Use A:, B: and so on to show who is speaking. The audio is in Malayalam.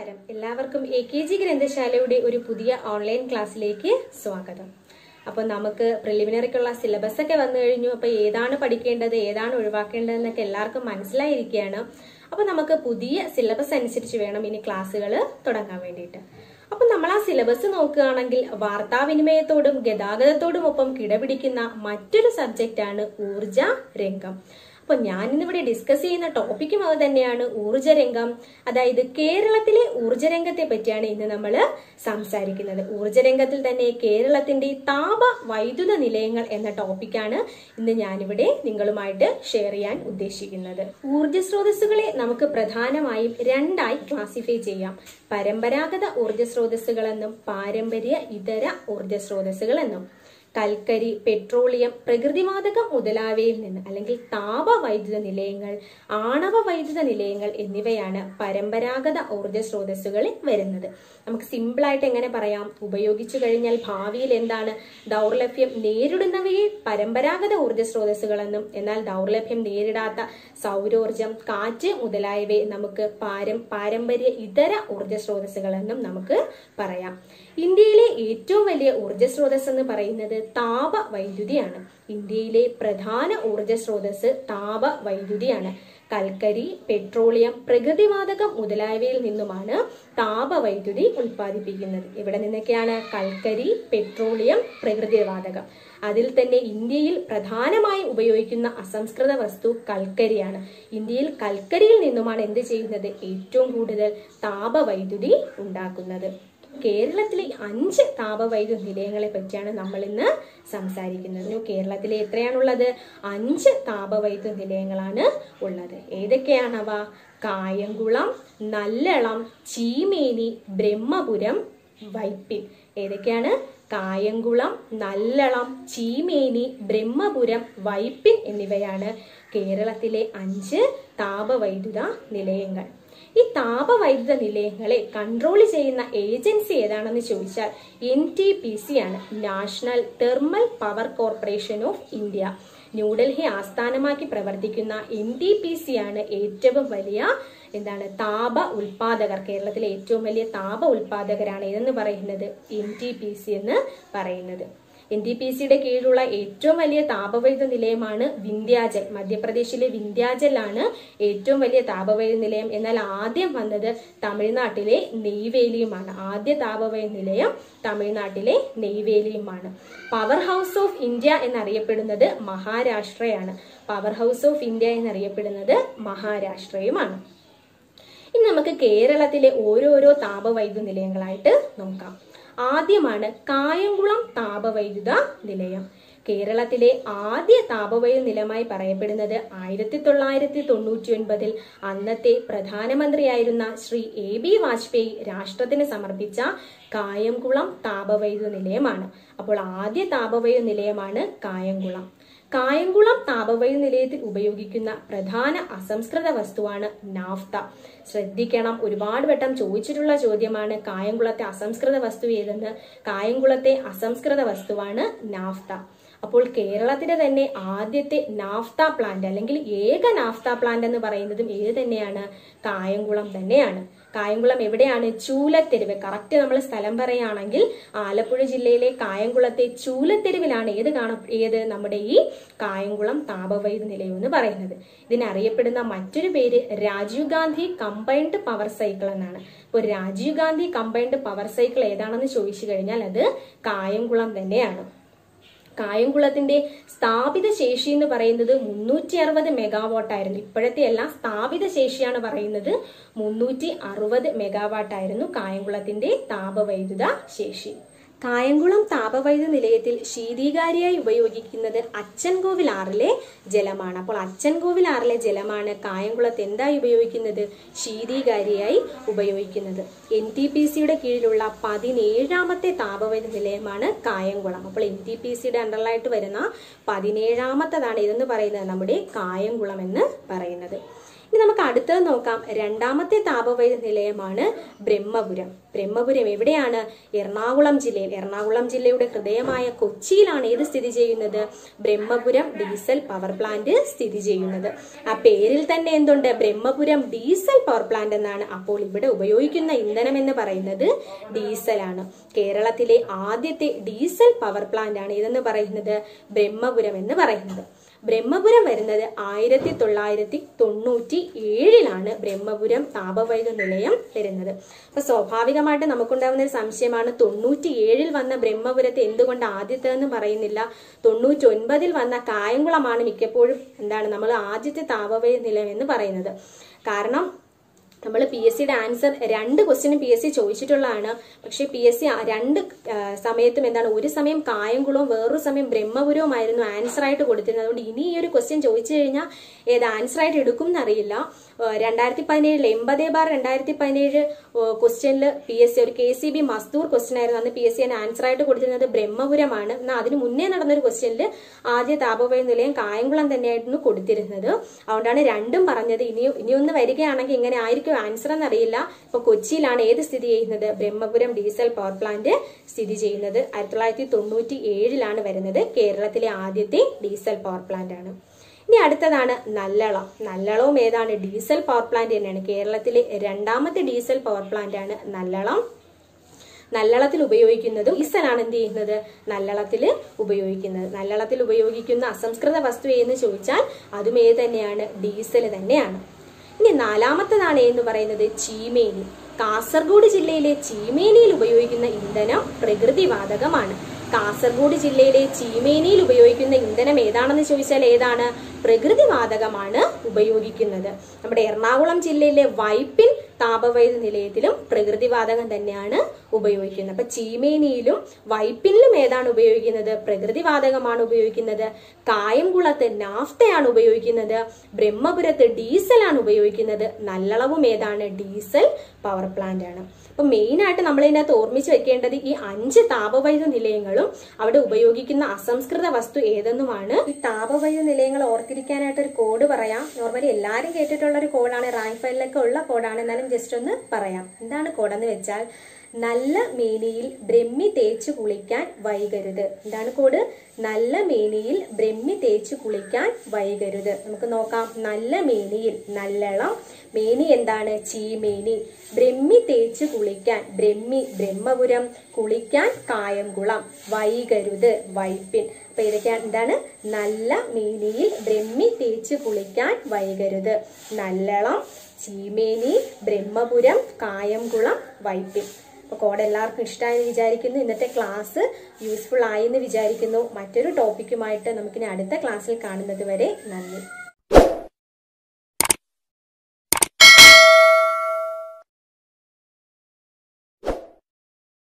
A: നമസ്കാരം എല്ലാവർക്കും എ കെ ജി ഗ്രന്ഥശാലയുടെ ഒരു പുതിയ ഓൺലൈൻ ക്ലാസ്സിലേക്ക് സ്വാഗതം അപ്പോൾ നമുക്ക് പ്രിലിമിനറിക്കുള്ള സിലബസ് ഒക്കെ വന്നു കഴിഞ്ഞു അപ്പോൾ ഏതാണ് പഠിക്കേണ്ടത് ഏതാണ് ഒഴിവാക്കേണ്ടതെന്നൊക്കെ എല്ലാവർക്കും മനസ്സിലായിരിക്കുകയാണ് അപ്പോൾ നമുക്ക് പുതിയ സിലബസ് അനുസരിച്ച് വേണം ഇനി ക്ലാസ്സുകൾ തുടങ്ങാൻ വേണ്ടിയിട്ട് അപ്പം നമ്മൾ ആ സിലബസ് നോക്കുകയാണെങ്കിൽ വാർത്താവിനിമയത്തോടും ഗതാഗതത്തോടും ഒപ്പം കിടപിടിക്കുന്ന മറ്റൊരു സബ്ജക്റ്റാണ് ഊർജ രംഗം അപ്പൊ ഞാൻ ഇന്നിവിടെ ഡിസ്കസ് ചെയ്യുന്ന ടോപ്പിക്കും അത് തന്നെയാണ് ഊർജരംഗം അതായത് കേരളത്തിലെ ഊർജരംഗത്തെ പറ്റിയാണ് ഇന്ന് നമ്മൾ സംസാരിക്കുന്നത് ഊർജരംഗത്തിൽ തന്നെ കേരളത്തിന്റെ താപ വൈദ്യുത നിലയങ്ങൾ എന്ന ടോപ്പിക്കാണ് ഇന്ന് ഞാനിവിടെ നിങ്ങളുമായിട്ട് ഷെയർ ചെയ്യാൻ ഉദ്ദേശിക്കുന്നത് ഊർജ സ്രോതസ്സുകളെ നമുക്ക് പ്രധാനമായും രണ്ടായി ക്ലാസിഫൈ ചെയ്യാം പരമ്പരാഗത ഊർജ സ്രോതസ്സുകളെന്നും പാരമ്പര്യ ഇതര ഊർജ സ്രോതസ്സുകളെന്നും കൽക്കരി പെട്രോളിയം പ്രകൃതിവാതകം മുതലായവയിൽ നിന്ന് അല്ലെങ്കിൽ താപവൈദ്യുത നിലയങ്ങൾ ആണവ വൈദ്യുത നിലയങ്ങൾ എന്നിവയാണ് പരമ്പരാഗത ഊർജ സ്രോതസ്സുകളിൽ വരുന്നത് നമുക്ക് സിമ്പിളായിട്ട് എങ്ങനെ പറയാം ഉപയോഗിച്ചു കഴിഞ്ഞാൽ ഭാവിയിൽ എന്താണ് ദൗർലഭ്യം നേരിടുന്നവയെ പരമ്പരാഗത ഊർജ സ്രോതസ്സുകളെന്നും എന്നാൽ ദൗർലഭ്യം നേരിടാത്ത സൗരോർജം കാറ്റ് മുതലായവയെ നമുക്ക് പാരം പാരമ്പര്യ ഇതര ഊർജ സ്രോതസ്സുകളെന്നും നമുക്ക് പറയാം ഇന്ത്യയിലെ ഏറ്റവും വലിയ ഊർജ സ്രോതസ് എന്ന് പറയുന്നത് താപ വൈദ്യുതിയാണ് ഇന്ത്യയിലെ പ്രധാന ഊർജ സ്രോതസ് താപ വൈദ്യുതിയാണ് കൽക്കരി പെട്രോളിയം പ്രകൃതിവാതകം മുതലായവയിൽ നിന്നുമാണ് താപവൈദ്യുതി ഉൽപ്പാദിപ്പിക്കുന്നത് ഇവിടെ നിന്നൊക്കെയാണ് കൽക്കരി പെട്രോളിയം പ്രകൃതിവാതകം അതിൽ തന്നെ ഇന്ത്യയിൽ പ്രധാനമായും ഉപയോഗിക്കുന്ന അസംസ്കൃത വസ്തു കൽക്കരിയാണ് ഇന്ത്യയിൽ കൽക്കരിയിൽ നിന്നുമാണ് എന്ത് ചെയ്യുന്നത് ഏറ്റവും കൂടുതൽ താപവൈദ്യുതി ഉണ്ടാക്കുന്നത് കേരളത്തിലെ അഞ്ച് താപവൈദ്യുത നിലയങ്ങളെ പറ്റിയാണ് നമ്മൾ ഇന്ന് സംസാരിക്കുന്നത് കേരളത്തിലെ എത്രയാണുള്ളത് അഞ്ച് താപവൈദ്യുത നിലയങ്ങളാണ് ഉള്ളത് ഏതൊക്കെയാണവ കായംകുളം നല്ലളം ചീമേനി ബ്രഹ്മപുരം വൈപ്പിൻ ഏതൊക്കെയാണ് കായംകുളം നല്ലളം ചീമേനി ബ്രഹ്മപുരം വൈപ്പിൻ എന്നിവയാണ് കേരളത്തിലെ അഞ്ച് താപവൈദ്യുത നിലയങ്ങൾ ഈ താപവൈദ്യുത നിലയങ്ങളെ കൺട്രോൾ ചെയ്യുന്ന ഏജൻസി ഏതാണെന്ന് ചോദിച്ചാൽ എൻ ടി പി സി ആണ് national thermal power corporation of India New Delhi ആസ്ഥാനമാക്കി പ്രവർത്തിക്കുന്ന എൻ ടി പി സി ആണ് ഏറ്റവും വലിയ എന്താണ് താപ ഉൽപാദകർ കേരളത്തിലെ ഏറ്റവും വലിയ താപ ഉൽപാദകരാണ് ഏതെന്ന് പറയുന്നത് എൻ ടി പി സി എന്ന് പറയുന്നത് എൻ ടി പി സിയുടെ കീഴിലുള്ള ഏറ്റവും വലിയ താപവൈദ്യുത നിലയമാണ് വിന്ധ്യാചൽ മധ്യപ്രദേശിലെ വിന്ധ്യാചലാണ് ഏറ്റവും വലിയ താപവൈദ്യുത നിലയം എന്നാൽ ആദ്യം വന്നത് തമിഴ്നാട്ടിലെ നെയ്വേലിയുമാണ് ആദ്യ താപവൈദ്യുത നിലയം തമിഴ്നാട്ടിലെ നെയ്വേലിയുമാണ് പവർ ഹൗസ് ഓഫ് ഇന്ത്യ എന്നറിയപ്പെടുന്നത് മഹാരാഷ്ട്രയാണ് പവർ ഹൗസ് ഓഫ് ഇന്ത്യ എന്നറിയപ്പെടുന്നത് മഹാരാഷ്ട്രയുമാണ് ഇനി നമുക്ക് കേരളത്തിലെ ഓരോരോ താപവൈദ്യുത നിലയങ്ങളായിട്ട് നോക്കാം ആദ്യമാണ് കായംകുളം താപവൈദ്യുത നിലയം കേരളത്തിലെ ആദ്യ താപവൈദ്യുത നിലയമായി പറയപ്പെടുന്നത് ആയിരത്തി തൊള്ളായിരത്തി തൊണ്ണൂറ്റി ഒൻപതിൽ അന്നത്തെ പ്രധാനമന്ത്രിയായിരുന്ന ശ്രീ എ ബി വാജ്പേയി രാഷ്ട്രത്തിന് സമർപ്പിച്ച കായംകുളം താപവൈദ്യുത നിലയമാണ് അപ്പോൾ ആദ്യ താപവൈദ്യുത നിലയമാണ് കായംകുളം കായംകുളം താപവൈദ്യുത നിലയത്തിൽ ഉപയോഗിക്കുന്ന പ്രധാന അസംസ്കൃത വസ്തുവാണ് നാഫ്ത ശ്രദ്ധിക്കണം ഒരുപാട് വട്ടം ചോദിച്ചിട്ടുള്ള ചോദ്യമാണ് കായംകുളത്തെ അസംസ്കൃത വസ്തു ഏതെന്ന് കായംകുളത്തെ അസംസ്കൃത വസ്തുവാണ് നാഫ്ത അപ്പോൾ കേരളത്തിലെ തന്നെ ആദ്യത്തെ നാഫ്ത പ്ലാന്റ് അല്ലെങ്കിൽ ഏക നാഫ്ത പ്ലാന്റ് എന്ന് പറയുന്നതും ഏത് തന്നെയാണ് കായംകുളം തന്നെയാണ് കായംകുളം എവിടെയാണ് ചൂലത്തെരുവ് കറക്റ്റ് നമ്മൾ സ്ഥലം പറയുകയാണെങ്കിൽ ആലപ്പുഴ ജില്ലയിലെ കായംകുളത്തെ ചൂലത്തെരുവിലാണ് ഏത് കാണ ഏത് നമ്മുടെ ഈ കായംകുളം താപവൈദ്യുത നിലയം എന്ന് പറയുന്നത് ഇതിനറിയപ്പെടുന്ന മറ്റൊരു പേര് Rajiv Gandhi combined power cycle എന്നാണ് ഇപ്പോൾ Rajiv Gandhi combined power cycle ഏതാണെന്ന് ചോദിച്ചു കഴിഞ്ഞാൽ അത് കായംകുളം തന്നെയാണ് കായംകുളത്തിന്റെ സ്ഥാപിത ശേഷി എന്ന് പറയുന്നത് മുന്നൂറ്റി അറുപത് മെഗാവാട്ട് ആയിരുന്നു ഇപ്പോഴത്തെ എല്ലാം സ്ഥാപിത ശേഷിയാണ് പറയുന്നത് മുന്നൂറ്റി അറുപത് മെഗാവാട്ട് ആയിരുന്നു കായംകുളത്തിന്റെ താപവൈദ്യുത ശേഷി കായംകുളം താപവൈദ്യുത നിലയത്തിൽ ശീതീകാരിയായി ഉപയോഗിക്കുന്നത് അച്ചൻകോവിൽ ആറിലെ ജലമാണ് അപ്പോൾ അച്ചൻകോവിൽ ആറിലെ ജലമാണ് കായംകുളത്ത് എന്തായി ഉപയോഗിക്കുന്നത് ശീതീകാരിയായി ഉപയോഗിക്കുന്നത് എൻ ടി പി സിയുടെ കീഴിലുള്ള പതിനേഴാമത്തെ താപവൈദ്യുത നിലയമാണ് കായംകുളം അപ്പോൾ എൻ ടി പി സിയുടെ അണ്ടറിലായിട്ട് വരുന്ന പതിനേഴാമത്തതാണ് ഇതെന്ന് പറയുന്നത് നമ്മുടെ കായംകുളം എന്ന് പറയുന്നത് ഇനി നമുക്ക് അടുത്തത് നോക്കാം രണ്ടാമത്തെ താപവൈദ്യുത നിലയമാണ് ബ്രഹ്മപുരം ബ്രഹ്മപുരം എവിടെയാണ് എറണാകുളം ജില്ലയിൽ എറണാകുളം ജില്ലയുടെ ഹൃദയമായ കൊച്ചിയിലാണ് ഏത് സ്ഥിതി ചെയ്യുന്നത് ബ്രഹ്മപുരം ഡീസൽ പവർ പ്ലാന്റ് സ്ഥിതി ചെയ്യുന്നത് ആ പേരിൽ തന്നെ എന്തുണ്ട് ബ്രഹ്മപുരം ഡീസൽ പവർ പ്ലാന്റ് എന്നാണ് അപ്പോൾ ഇവിടെ ഉപയോഗിക്കുന്ന ഇന്ധനം എന്ന് പറയുന്നത് ഡീസലാണ് കേരളത്തിലെ ആദ്യത്തെ ഡീസൽ പവർ പ്ലാന്റ് ആണ് ഇതെന്ന് പറയുന്നത് ബ്രഹ്മപുരം എന്ന് പറയുന്നത് ബ്രഹ്മപുരം വരുന്നത് ആയിരത്തി തൊള്ളായിരത്തി തൊണ്ണൂറ്റി ഏഴിലാണ് ബ്രഹ്മപുരം താപവൈദ്യുത നിലയം വരുന്നത് അപ്പൊ സ്വാഭാവികമായിട്ട് നമുക്കുണ്ടാകുന്ന ഒരു സംശയമാണ് തൊണ്ണൂറ്റി ഏഴിൽ വന്ന ബ്രഹ്മപുരത്തെ എന്തുകൊണ്ട് ആദ്യത്തേന്ന് പറയുന്നില്ല തൊണ്ണൂറ്റി ഒൻപതിൽ വന്ന കായംകുളമാണ് മിക്കപ്പോഴും എന്താണ് നമ്മൾ ആദ്യത്തെ താപവൈദ്യുത നിലയം എന്ന് പറയുന്നത് കാരണം നമ്മൾ പി എസ് സിയുടെ ആൻസർ രണ്ട് ക്വസ്റ്റിനും പി എസ് സി ചോദിച്ചിട്ടുള്ളതാണ് പക്ഷേ പി എസ് സി രണ്ട് ആ, സമയത്തും എന്താണ് ഒരു സമയം കായംകുളവും വേറൊരു സമയം ബ്രഹ്മപുരവുമായിരുന്നു ആൻസർ ആയിട്ട് കൊടുത്തിരുന്നത് അതുകൊണ്ട് ഇനി ഈ ഒരു ക്വസ്റ്റ്യൻ ചോദിച്ചു കഴിഞ്ഞാൽ ഏത് ആൻസർ ആയിട്ട് എടുക്കും എന്നറിയില്ല രണ്ടായിരത്തി പതിനേഴിൽ എൺപത് ബാർ രണ്ടായിരത്തി പതിനേഴ് ക്വസ്റ്റ്യനിൽ പി എസ് സി ഒരു കെ സി ബി മസ്ദൂർ ക്വസ്റ്റ്യൻ ആയിരുന്നു അന്ന് പി എസ് സി ആൻസർ ആയിട്ട് കൊടുത്തിരുന്നത് ബ്രഹ്മപുരമാണ് എന്നാൽ അതിന് മുന്നേ നടന്നൊരു ക്വസ്റ്റ്യനിൽ ആദ്യ താപവയ നിലയം കായംകുളം തന്നെയായിരുന്നു കൊടുത്തിരുന്നത് അതുകൊണ്ടാണ് രണ്ടും പറഞ്ഞത് ഇനി ഇനിയൊന്ന് വരികയാണെങ്കിൽ ഇങ്ങനെ ആയിരിക്കും ആൻസർ എന്നറിയില്ല ഇപ്പൊ കൊച്ചിയിലാണ് ഏത് സ്ഥിതി ചെയ്യുന്നത് ബ്രഹ്മപുരം ഡീസൽ പവർ പ്ലാന്റ് സ്ഥിതി ചെയ്യുന്നത് ആയിരത്തി തൊള്ളായിരത്തി തൊണ്ണൂറ്റി ഏഴിലാണ് വരുന്നത് കേരളത്തിലെ ആദ്യത്തെ ഡീസൽ പവർ പ്ലാന്റ് ആണ് ഇനി അടുത്തതാണ് നല്ലളം നല്ലളവും ഏതാണ് ഡീസൽ പവർ പ്ലാന്റ് തന്നെയാണ് കേരളത്തിലെ രണ്ടാമത്തെ ഡീസൽ പവർ പ്ലാന്റ് ആണ് നല്ലളം നല്ലളത്തിൽ ഉപയോഗിക്കുന്നതും ഡീസലാണ് എന്ത് ചെയ്യുന്നത് നല്ലളത്തിൽ ഉപയോഗിക്കുന്നത് നല്ലളത്തിൽ ഉപയോഗിക്കുന്ന അസംസ്കൃത വസ്തു എന്ന് ചോദിച്ചാൽ അതും ഏത് തന്നെയാണ് ഡീസൽ തന്നെയാണ് ഇനി നാലാമത്തതാണ് എന്ന് പറയുന്നത് ചീമേനി കാസർഗോഡ് ജില്ലയിലെ ചീമേനിയിൽ ഉപയോഗിക്കുന്ന ഇന്ധനം പ്രകൃതിവാതകമാണ് കാസർഗോഡ് ജില്ലയിലെ ചീമേനിയിൽ ഉപയോഗിക്കുന്ന ഇന്ധനം ഏതാണെന്ന് ചോദിച്ചാൽ ഏതാണ് പ്രകൃതിവാതകമാണ് ഉപയോഗിക്കുന്നത് നമ്മുടെ എറണാകുളം ജില്ലയിലെ വൈപ്പിൻ താപവൈദ്യുത നിലയത്തിലും പ്രകൃതിവാതകം തന്നെയാണ് ഉപയോഗിക്കുന്നത് അപ്പൊ ചീമേനിയിലും വൈപ്പിനിലും ഏതാണ് ഉപയോഗിക്കുന്നത് പ്രകൃതിവാതകമാണ് ഉപയോഗിക്കുന്നത് കായംകുളത്ത് നാഫ്തയാണ് ഉപയോഗിക്കുന്നത് ബ്രഹ്മപുരത്ത് ഡീസലാണ് ഉപയോഗിക്കുന്നത് നല്ലളവും ഏതാണ് ഡീസൽ പവർ പ്ലാന്റ് ആണ് അപ്പൊ മെയിൻ ആയിട്ട് നമ്മൾ ഇതിനകത്ത് ഓർമ്മിച്ച് വെക്കേണ്ടത് ഈ അഞ്ച് താപവൈദ്യുത നിലയങ്ങളും അവിടെ ഉപയോഗിക്കുന്ന അസംസ്കൃത വസ്തു ഏതെന്നുമാണ് ഈ താപവൈദ്യുത നിലയങ്ങൾ ഓർത്തിരിക്കാനായിട്ട് ഒരു കോഡ് പറയാം നോർമലി എല്ലാവരും കേട്ടിട്ടുള്ള ഒരു കോഡാണ് റാങ്ക് ഫയലിലൊക്കെ ഉള്ള കോഡാണ് എന്നാലും ജസ്റ്റ് ഒന്ന് പറയാം എന്താണ് കോഡെന്ന് വെച്ചാൽ നല്ല മേനിയിൽ ബ്രഹ്മി തേച്ച് കുളിക്കാൻ വൈകരുത് എന്താണ് കോഡ് നല്ല മേനിയിൽ ബ്രഹ്മി തേച്ച് കുളിക്കാൻ വൈകരുത് നമുക്ക് നോക്കാം നല്ല മേനിയിൽ നല്ലളം മേനി എന്താണ് ചീമേനി ബ്രഹ്മി തേച്ച് കുളിക്കാൻ ബ്രഹ്മി ബ്രഹ്മപുരം കുളിക്കാൻ കായംകുളം വൈകരുത് വൈപ്പിൻ അപ്പൊ ഇതൊക്കെയാണ് എന്താണ് നല്ല മേനിയിൽ ബ്രഹ്മി തേച്ച് കുളിക്കാൻ വൈകരുത് നല്ലളം ചീമേനി ബ്രഹ്മപുരം കായംകുളം വൈപ്പിൻ അപ്പോൾ കോഡ് എല്ലാവർക്കും ഇഷ്ടമായെന്ന് വിചാരിക്കുന്നു ഇന്നത്തെ ക്ലാസ് യൂസ്ഫുൾ ആയി എന്ന് വിചാരിക്കുന്നു മറ്റൊരു ടോപ്പിക്കുമായിട്ട് നമുക്കിനി അടുത്ത ക്ലാസ്സിൽ കാണുന്നത് വരെ നന്ദി